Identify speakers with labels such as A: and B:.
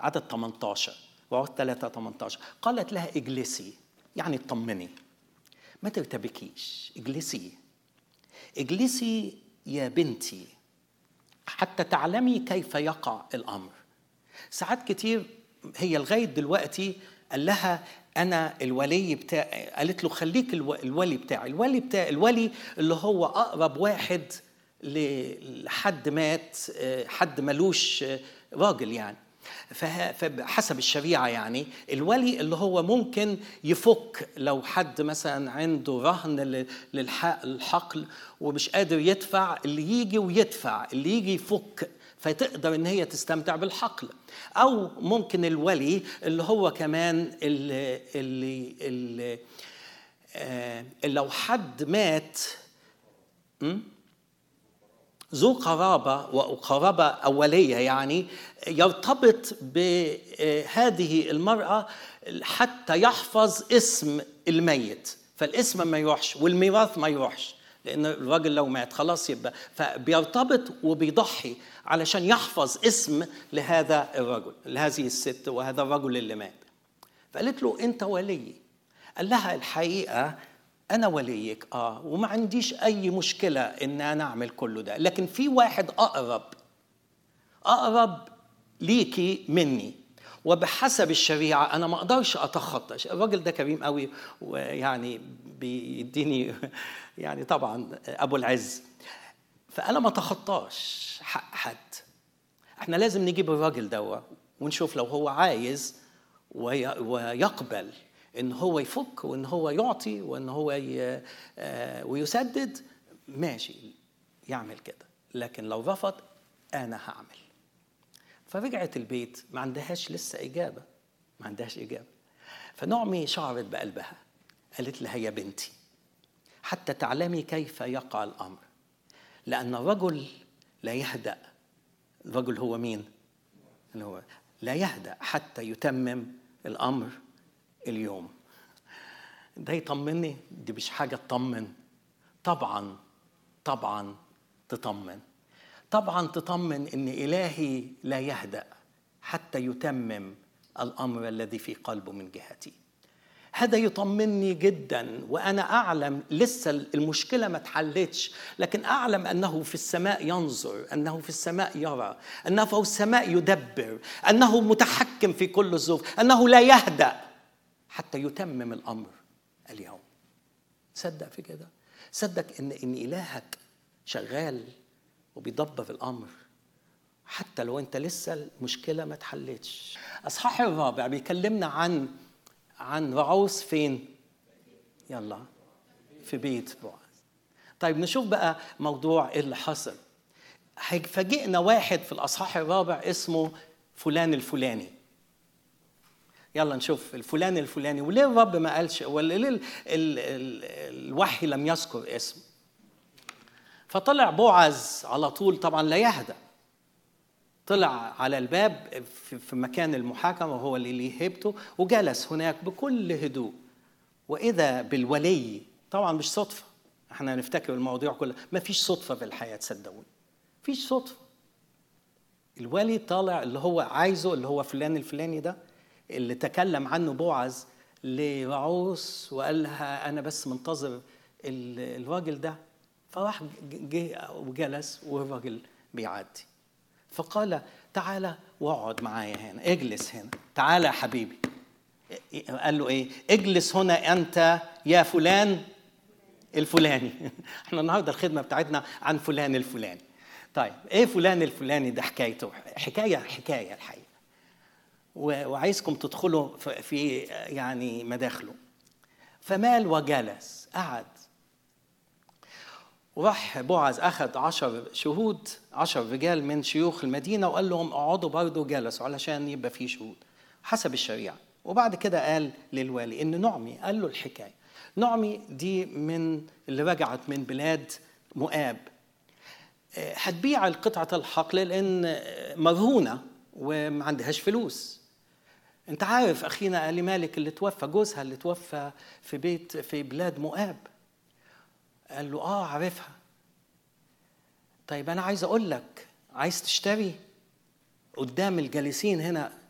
A: عدد 18 وعود 3 18 قالت لها اجلسي يعني اطمني ما ترتبكيش اجلسي اجلسي يا بنتي حتى تعلمي كيف يقع الامر ساعات كتير هي لغايه دلوقتي قال لها انا الولي بتاعي قالت له خليك الو- الولي بتاعي الولي بتاع الولي اللي هو اقرب واحد ل- لحد مات آه، حد ملوش آه، راجل يعني فه- فحسب الشريعة يعني الولي اللي هو ممكن يفك لو حد مثلا عنده رهن ل- للح- للحقل ومش قادر يدفع اللي يجي ويدفع اللي يجي يفك فتقدر ان هي تستمتع بالحقل او ممكن الولي اللي هو كمان اللي, اللي, اللي آه لو حد مات م? ذو قرابة وقرابة أولية يعني يرتبط بهذه المرأة حتى يحفظ اسم الميت فالاسم ما يروحش والميراث ما يروحش لأن الراجل لو مات خلاص يبقى فبيرتبط وبيضحي علشان يحفظ اسم لهذا الرجل لهذه الست وهذا الرجل اللي مات فقالت له أنت ولي قال لها الحقيقة أنا وليك آه وما عنديش أي مشكلة إن أنا أعمل كله ده لكن في واحد أقرب أقرب ليكي مني وبحسب الشريعة أنا ما أقدرش أتخطى الراجل ده كريم قوي ويعني بيديني يعني طبعا أبو العز فأنا ما أتخطاش حق حد احنا لازم نجيب الراجل ده ونشوف لو هو عايز وي- ويقبل ان هو يفك وان هو يعطي وان هو ي- آه، ويسدد ماشي يعمل كده لكن لو رفض انا هعمل فرجعت البيت ما عندهاش لسه اجابه ما عندهاش اجابه فنعمي شعرت بقلبها قالت لها يا بنتي حتى تعلمي كيف يقع الامر لان الرجل لا يهدأ الرجل هو مين؟ اللي هو لا يهدأ حتى يتمم الأمر اليوم ده يطمني دي مش حاجة تطمن طبعا طبعا تطمن طبعا تطمن ان إلهي لا يهدأ حتى يتمم الأمر الذي في قلبه من جهتي هذا يطمني جدا وانا اعلم لسه المشكله ما اتحلتش لكن اعلم انه في السماء ينظر انه في السماء يرى انه في السماء يدبر انه متحكم في كل الظروف انه لا يهدا حتى يتمم الامر اليوم صدق في كده صدق ان ان الهك شغال وبيدبر الامر حتى لو انت لسه المشكله ما اتحلتش اصحاح الرابع بيكلمنا عن عن رعوس فين يلا في بيت بوعز طيب نشوف بقى موضوع ايه اللي حصل هيفاجئنا واحد في الاصحاح الرابع اسمه فلان الفلاني يلا نشوف الفلان الفلاني وليه الرب ما قالش ولا ليه ال ال ال الوحي لم يذكر اسم فطلع بوعز على طول طبعا لا يهدأ طلع على الباب في في مكان المحاكمة وهو اللي ليه هيبته وجلس هناك بكل هدوء وإذا بالولي طبعا مش صدفة احنا نفتكر المواضيع كلها ما فيش صدفة في الحياة تصدقوني فيش صدفة الولي طالع اللي هو عايزه اللي هو فلان الفلاني ده اللي تكلم عنه بوعز لرعوس وقال لها انا بس منتظر ال- الراجل ده فراح جه وجلس والراجل بيعدي فقال تعالى واقعد معايا هنا اجلس هنا تعالى يا حبيبي قال له ايه اجلس هنا انت يا فلان الفلاني احنا النهارده الخدمه بتاعتنا عن فلان الفلاني طيب ايه فلان الفلاني ده حكايته حكايه حكايه الحقيقه و- وعايزكم تدخلوا في- في يعني مداخله فمال وجلس قعد وراح بوعز أخذ عشر شهود عشر رجال من شيوخ المدينة وقال لهم اقعدوا برضه جلسوا علشان يبقى في شهود حسب الشريعة وبعد كده قال للوالي إن نعمي قال له الحكاية نعمي دي من اللي رجعت من بلاد مؤاب آه، هتبيع القطعة الحقل لأن آه، مرهونة وما عندهاش فلوس انت عارف اخينا آل مالك اللي توفى جوزها اللي توفى في بيت في بلاد مؤاب قال له اه عارفها طيب انا عايز اقول لك عايز تشتري قدام الجالسين هنا